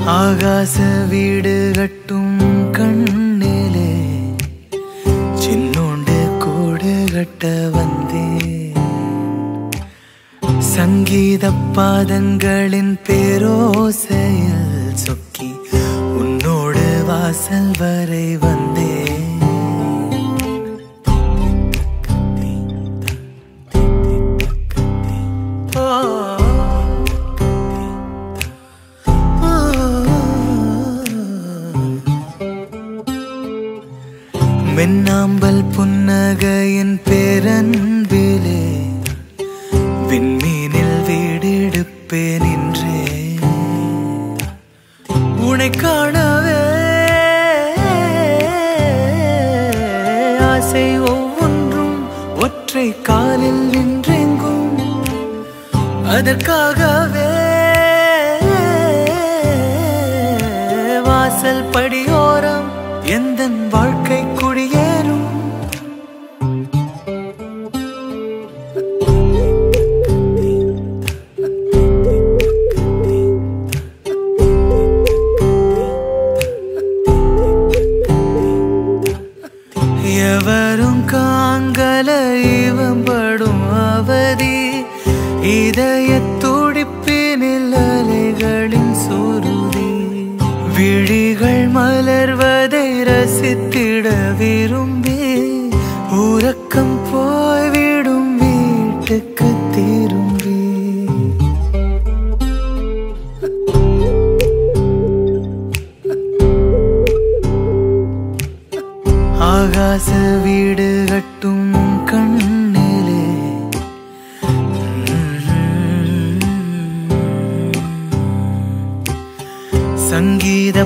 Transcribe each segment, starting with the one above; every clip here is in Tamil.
ആകാശ വീട് കട്ടും കണ്ണിലെ ചിന്നോണ്ട് കൂട് കട്ട വന്നേ സംഗീത പാദங்களின் പേരോസയിൽ சொக்கி உன்னோடு வாசல் வரை வந்தேன் மின்னாம்பல் புன்னகையின் பேரன்பிலே விண்மீனில் வீடெடுப்பேன் என்றே உனை காணவே ஆசை ஒவ்வொன்றும் ஒற்றை காலில் நின்றெங்கும் அதற்காகவே வாசல் படியோரம் எந்த வாழ்க்கை குடியேறும் எவரும் காங்கல இவன் படும் அவதி இதய துடிப்பினில் அலைகளின் சுருதி விழிகள் மலர்வதை ரசித்திட விரும்பி உறக்கம் போய்விடும் வீட்டுக்கு திரும்பி ആകാശ വീട് കട്ടും കണ്ണിലെ സംഗീത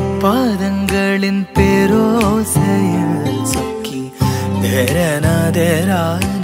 പാദങ്ങളിൻ പേരോസയിൽ സൊക്കി ധരന ധരാ